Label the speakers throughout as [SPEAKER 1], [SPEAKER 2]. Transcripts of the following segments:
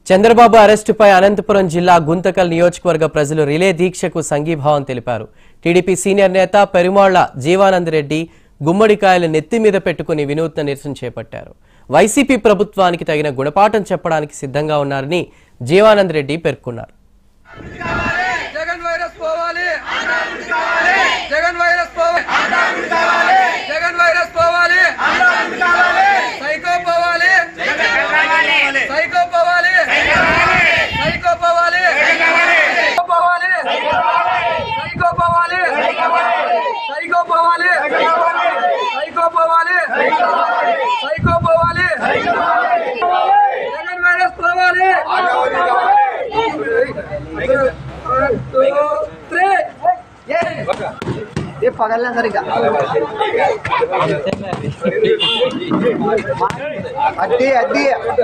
[SPEAKER 1] చంద్రబాబు అరెస్టుపై అనంతపురం జిల్లా గుంతకల్ నియోజకవర్గ ప్రజలు రిలే దీక్షకు సంఘీభావం తెలిపారు టీడీపీ సీనియర్ నేత పెరుమాళ్ల జీవానందరెడ్డి గుమ్మడికాయలు నెత్తి మీద పెట్టుకుని వినూత్న నిరసన చేపట్టారు వైసీపీ ప్రభుత్వానికి తగిన గుణపాఠం చెప్పడానికి సిద్ధంగా ఉన్నారని జీవానందరెడ్డి పేర్కొన్నారు
[SPEAKER 2] జగన్ వైరస్ పోవాలి జగన్ వైరస్ పోవాలి జగన్ వైరస్ పోవాలి సైకో పోవాలి సైకో పోవాలి సైకో పోవాలి పోవాలి సైకో పోవాలి సైకో పోవాలి సైకో పోవాలి సైకో పోవాలి జగన్ వైరస్ పోవాలి త్రీ
[SPEAKER 3] ये पकड़ना सर अड्डी अड्डी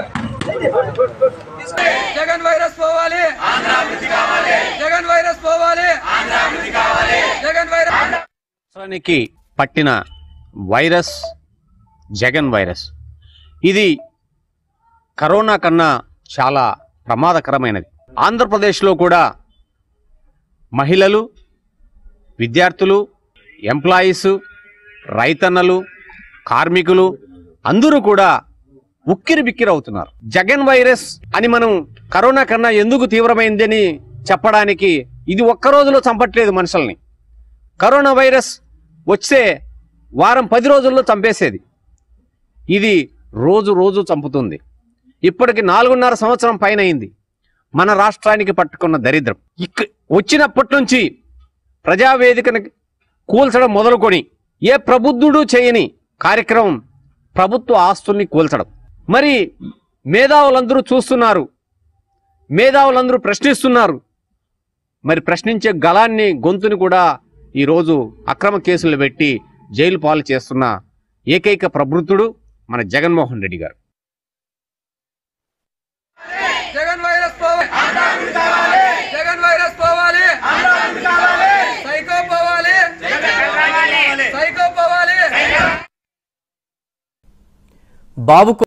[SPEAKER 2] జగన్ వైరస్ పోవాలి జగన్ వైరస్ పోవాలి జగన్ వైరస్
[SPEAKER 4] రాష్ట్రానికి పట్టిన వైరస్ జగన్ వైరస్ ఇది కరోనా కన్నా చాలా ప్రమాదకరమైనది ఆంధ్రప్రదేశ్లో కూడా మహిళలు విద్యార్థులు ఎంప్లాయీస్ రైతన్నలు కార్మికులు అందరూ కూడా ఉక్కిరి బిక్కిరి అవుతున్నారు జగన్ వైరస్ అని మనం కరోనా కన్నా ఎందుకు తీవ్రమైందని చెప్పడానికి ఇది ఒక్క రోజులో చంపట్లేదు మనుషుల్ని కరోనా వైరస్ వచ్చే వారం పది రోజుల్లో చంపేసేది ఇది రోజు రోజు చంపుతుంది ఇప్పటికి నాలుగున్నర సంవత్సరం పైన అయింది మన రాష్ట్రానికి పట్టుకున్న దరిద్రం ఇక్క వచ్చినప్పటి నుంచి ప్రజావేదికను కూల్చడం మొదలుకొని ఏ ప్రబుద్ధుడు చేయని కార్యక్రమం ప్రభుత్వ ఆస్తుల్ని కూల్చడం మరి మేధావులందరూ చూస్తున్నారు మేధావులందరూ ప్రశ్నిస్తున్నారు మరి ప్రశ్నించే గలాన్ని గొంతుని కూడా ఈరోజు అక్రమ కేసులు పెట్టి జైలు పాలు చేస్తున్న ఏకైక ప్రబృత్తుడు మన జగన్మోహన్ రెడ్డి గారు
[SPEAKER 2] జగన్ వైరస్ పోవాలి జగన్ వైరస్ పోవాలి సైకో పోవాలి సైకో పోవాలి
[SPEAKER 1] బాబుకు